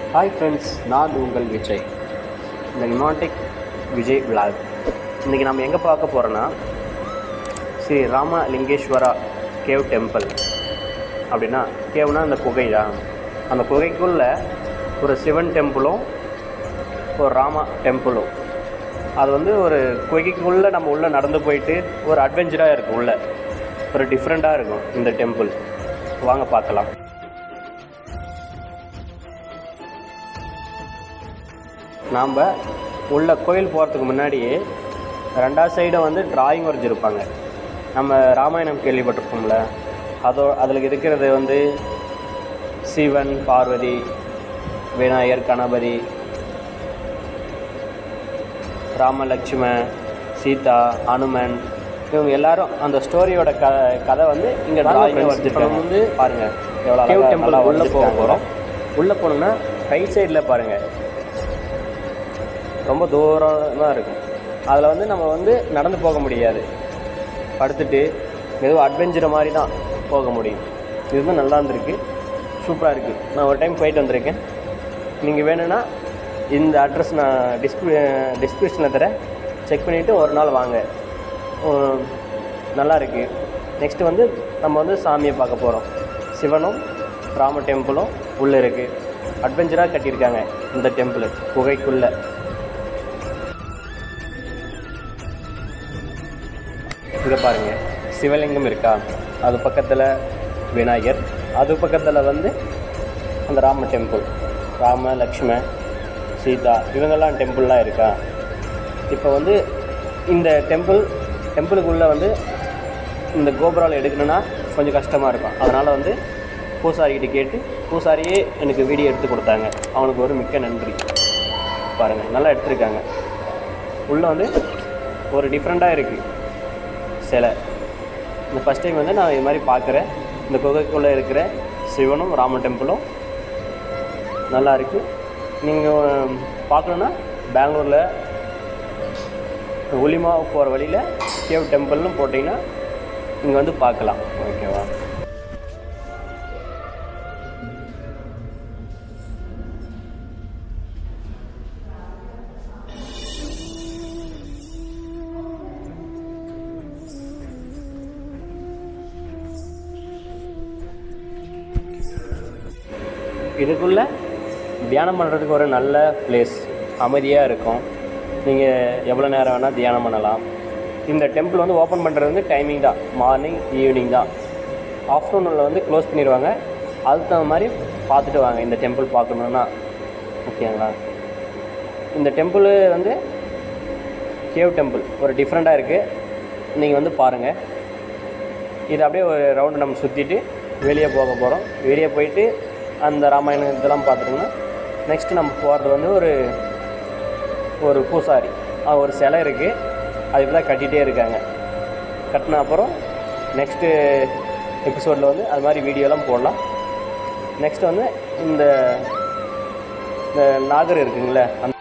hi friends நான் உங்கள் விஜய் இந்த நிமாட்டிக் விஜய் விளாக் இன்றைக்கி நம்ம எங்கே பார்க்க போகிறோன்னா ஸ்ரீ ராமலிங்கேஸ்வரா கேவ் டெம்பிள் அப்படின்னா கேவ்னா அந்த குகை தான் அந்த குகைக்குள்ளே ஒரு சிவன் டெம்பிளும் ஒரு ராமா டெம்பிளும் அது வந்து ஒரு குகைக்குள்ளே நம்ம உள்ளே நடந்து போயிட்டு ஒரு அட்வென்ச்சராக இருக்கும் உள்ளே ஒரு டிஃப்ரெண்ட்டாக இருக்கும் இந்த டெம்பிள் வாங்க பார்க்கலாம் நாம் உள்ள கோயில் போகிறதுக்கு முன்னாடியே ரெண்டாவது சைடும் வந்து டிராயிங் வரைஞ்சிருப்பாங்க நம்ம ராமாயணம் கேள்விப்பட்டிருப்போம்ல அதோ அதில் இருக்கிறது வந்து சிவன் பார்வதி விநாயகர் கணபதி ராமலட்சுமன் சீதா அனுமன் இவங்க எல்லாரும் அந்த ஸ்டோரியோட க கதை வந்து இங்கே டிராயிங் வரைஞ்சிருக்காங்க வந்து பாருங்கள் எவ்வளோ கேவ் டெம்பிள் உள்ளே போக போகிறோம் உள்ளே போனோம்னா ரைட் சைடில் பாருங்கள் ரொம்ப தூரமாக இருக்கும் அதில் வந்து நம்ம வந்து நடந்து போக முடியாது படுத்துட்டு ஏதோ அட்வென்ச்சர் மாதிரி தான் போக முடியும் இதுதான் நல்லா இருந்திருக்கு சூப்பராக இருக்குது நான் ஒரு டைம் போயிட்டு வந்திருக்கேன் நீங்கள் வேணும்னா இந்த அட்ரஸ் நான் டிஸ்கிரி டிஸ்கிரிப்ஷனில் தரேன் செக் பண்ணிவிட்டு ஒரு நாள் வாங்க உம், நல்லா இருக்குது நெக்ஸ்ட்டு வந்து நம்ம வந்து சாமியை பார்க்க போகிறோம் சிவனும் ராம டெம்பிளும் உள்ளே இருக்குது அட்வென்ச்சராக கட்டியிருக்காங்க இந்த டெம்பிள் குகைக்குள்ளே இங்கே பாருங்கள் சிவலிங்கம் இருக்கா அது பக்கத்தில் விநாயகர் அது பக்கத்தில் வந்து அந்த ராம டெம்பிள் ராம லக்ஷ்மண சீதா இவங்கெல்லாம் டெம்பிள்லாம் இருக்கா இப்போ வந்து இந்த டெம்பிள் டெம்பிளுக்குள்ளே வந்து இந்த கோபுரால் எடுக்கணும்னா கொஞ்சம் கஷ்டமாக இருக்கும் அதனால் வந்து பூசாரிக்கிட்ட கேட்டு பூசாரியே எனக்கு வீடியோ எடுத்து கொடுத்தாங்க அவனுக்கு ஒரு மிக்க நன்றி பாருங்கள் நல்லா எடுத்திருக்காங்க உள்ளே வந்து ஒரு டிஃப்ரெண்ட்டாக இருக்குது சிலை இந்த ஃபஸ்ட் டைம் வந்து நான் இது மாதிரி பார்க்குறேன் இந்த குகைக்குள்ளே இருக்கிற சிவனும் ராம டெம்பிளும் நல்லா இருக்குது நீங்கள் பார்க்கணுன்னா பெங்களூரில் ஒலிமா போகிற வழியில் கேவ் டெம்பிள்னு போட்டிங்கன்னா இங்கே வந்து பார்க்கலாம் ஓகேவா இதுக்குள்ளே தியானம் பண்ணுறதுக்கு ஒரு நல்ல பிளேஸ் அமைதியாக இருக்கும் நீங்கள் எவ்வளோ நேரம் வேணால் தியானம் பண்ணலாம் இந்த டெம்பிள் வந்து ஓப்பன் பண்ணுறது வந்து டைமிங் தான் மார்னிங் ஈவினிங் தான் ஆஃப்டர்நூனில் வந்து க்ளோஸ் பண்ணிடுவாங்க அதுக்கு தகுந்த மாதிரி பார்த்துட்டு வாங்க இந்த டெம்பிள் பார்க்கணுன்னா ஓகேங்களா இந்த டெம்பிள் வந்து கேவ் டெம்பிள் ஒரு டிஃப்ரெண்ட்டாக இருக்குது நீங்கள் வந்து பாருங்கள் இது அப்படியே ஒரு ரவுண்டு நம்ம சுற்றிட்டு வெளியே போக போகிறோம் வெளியே போயிட்டு அந்த ராமாயணம் இதெல்லாம் பார்த்துட்டோம்னா நெக்ஸ்ட்டு நம்ம போகிறது வந்து ஒரு ஒரு பூசாரி அஹ் ஒரு சிலை இருக்குது அது இப்படி தான் கட்டிகிட்டே இருக்காங்க கட்டின அப்புறம் நெக்ஸ்ட்டு எபிசோடில் வந்து அது மாதிரி வீடியோலாம் போடலாம் நெக்ஸ்ட் வந்து இந்த இந்த நாகர் இருக்குங்களே அந்த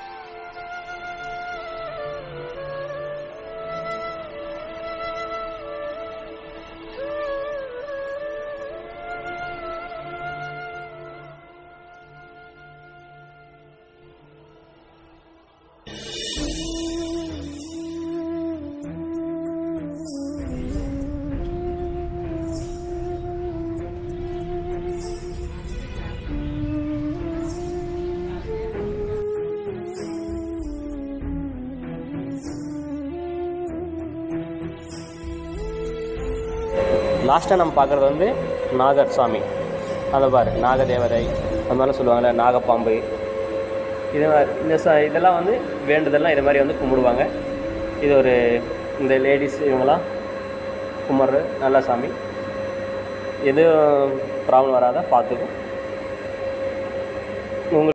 லாஸ்ட்டாக நம்ம பார்க்குறது வந்து நாகர் சாமி அதை பாரு நாகதேவதை அது மாதிரிலாம் சொல்லுவாங்கள்ல நாகப்பாம்பு இது மாதிரி இந்த ச இதெல்லாம் வந்து வேண்டுதெல்லாம் இது மாதிரி வந்து கும்பிடுவாங்க இது ஒரு இந்த லேடிஸ் இவங்களாம் கும்பிட்ற நல்ல சாமி எதுவும் ப்ராப்ளம் வராத பார்த்துக்கும்